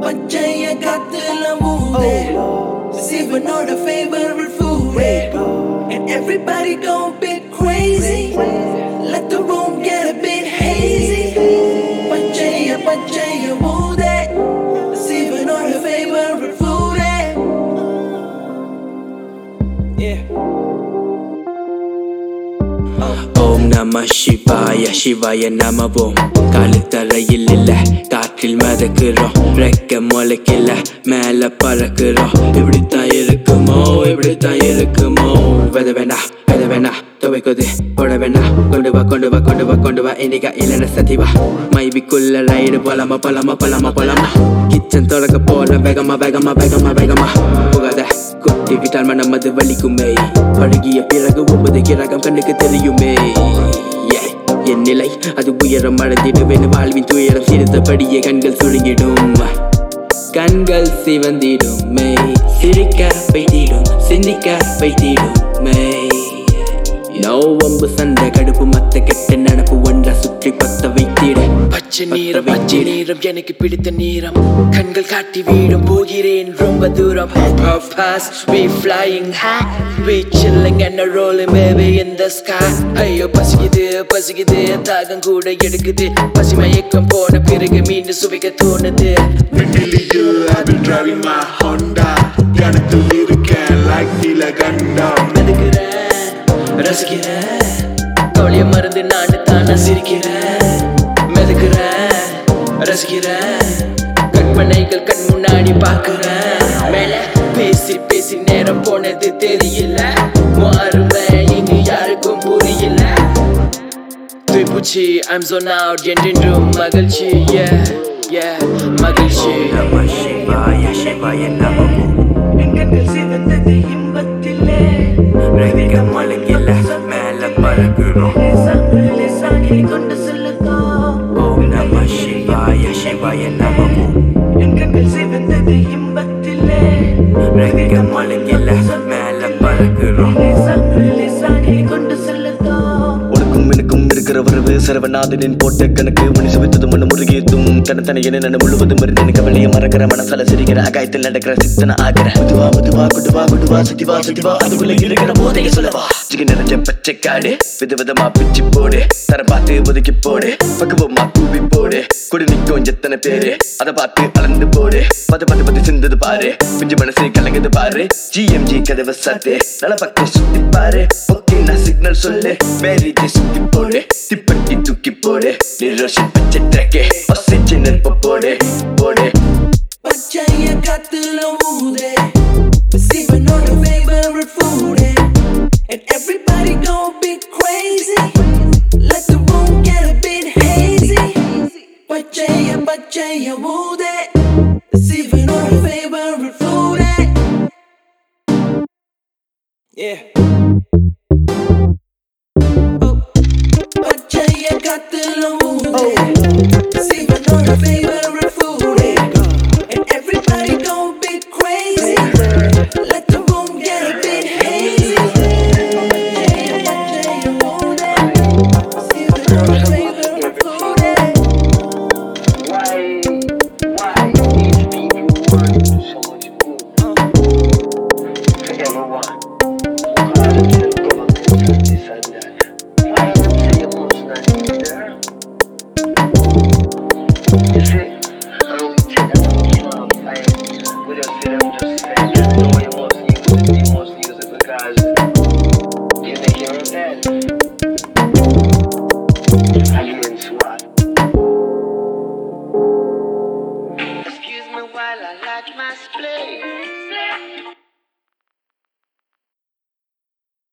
பச்சைய காத்துல மூதே சிவனோட favorite food And everybody go a bit crazy Let the room get a bit hazy பச்சைய பச்சைய மூதே சிவனோட favorite food Yeah ஓம் நம சிவாய சிவாய நமவோம் காலுத்தரையில் இல்ல காற்றில் மதக்குறோம் ரெக்க முளைக்கல மேல பறக்குறோம் இப்படித்தான் இருக்குமோ இப்படித்தான் இருக்குமோ வெத வேணா வெத வேணா துவைக்குது போட வேணா கொண்டு வா கொண்டு வா கொண்டு வா கொண்டு வா இன்னைக்கு இல்லைன சதிவா மைபிக்குள்ள ரைடு போலாமா போலாமா போலாமா போலாமா கிச்சன் தொடக்க போல வேகமா வேகமா வேகமா வேகமா புகாத குட்டி விட்டால் மனம் அது வலிக்குமே பழகிய பிறகு ஒன்பது கிரகம் கண்ணுக்கு தெரியுமே Yeah. என் நிலை அது உயரம் அடைந்திடுவேன் வாழ்வின் துயரம் சிரித்தபடியே கண்கள் சுருங்கிடும் கண்கள் சிவந்திடுமே சிரிக்க வைத்திடும் சிந்திக்க வைத்திடுமே நோ வம்பு சண்டை கடுப்பு மத்த கெட்ட நடப்பு ஒன்றா சுற்றி பத்த வைத்திட பச்சை நீரம் பச்சை நீரம் எனக்கு பிடித்த நீரம் கண்கள் காட்டி வீடும் போகிறேன் ரொம்ப தூரம் Puff pass, we flying high We chilling and a rolling baby in the sky ஐயோ பசிக்குது பசிக்குது தாகம் கூட எடுக்குது பசி மயக்கம் போன பிறகு மீண்டும் சுவைக்க தோணுது விண்ணிலேயே I've been driving my Honda கணத்தில் இருக்கேன் like நீலகண்டம் மெதுக்கிறேன் ரசிக்கிறேன் கவலைய மருந்து நான் தானே சிரிக்கிறேன் மெதுக்கிறேன் ரசிக்கிறேன் கற்பனைகள் கண் முன்னாடி பார்க்கிறேன் மேல பேசி பேசி நேரம் போனது தெரியல மாறுமே இங்கு யாருக்கும் புரியல தூய்பூச்சி I'm so out என்றென்றும் மகிழ்ச்சி yeah yeah மகிழ்ச்சி நம சிவாய சிவாய நமவோம் எங்கள் சிவந்தது இன்பத்திலே ரெக்க முளைக்கல மேல பறக்குறோம் லேசாகி கொண்டு செல்லுதோ ஓம் நம சிவாய சிவாய நமவோம் எங்கள் சிவந்தது இன்பத்திலே ரெக்க முளைக்கல மேல பறக்குறோம் லேசாகி கொண்டு செல்லுதோ உனக்கும் எனக்கும் இருக்கிற உறவு சரவநாதனின் போட்ட கணக்கு மணி சுவித்தது மண்ணு முருகியத்தும் தனத்தனை என நான் முழுவதும் மருந்து கவலைய மறக்கிற மனசால சிரிக்கிற அகாயத்தில் நடக்கிற சித்தன ஆகிற முதுவா முதுவா குடுவா குடுவா சதிவா சதிவா அதுக்குள்ள இருக்கிற போதைய சொல்லவா ஜிகி நிறைஞ்ச பச்சை காடு வித விதமா பிச்சு போடு தர பார்த்து ஒதுக்கி போடு பக்குவமா கூவி போடு கொடு நிக்கும் எத்தனை பேரு அதை பார்த்து அளந்து போடு பத பத பத்து சிந்தது பாரு பிஞ்சு மனசு கலங்குது பாரு ஜிஎம்ஜி கதவை சாத்து நல்ல பக்கம் சுத்தி பாரு ஓகே நான் சிக்னல் சொல்லு மேரிஜி சுத்தி போடு திப்பட்டி தூக்கி போடு நிரோஷன் பச்சை ட்ரக்கே ஒசைச்சு நெருப்ப போடு போடு பச்சைய காத்துல ஊதே சிவனோட favorite food And everybody go a bit crazy Let the room get a bit hazy பச்சைய பச்சைய ஊதே சிவனோட favorite food Yeah பச்சைய காத்துல ஊதே சிவனோட favorite food And everybody go a bit crazy. Let the room get a bit hazy. Why, why these people want to do so much good for everyone? Positive government and this and that. Why don't say you must not be there? You see, how we take a small fight, we just see them just say, just know you must use it, you must use it because you make your own bed.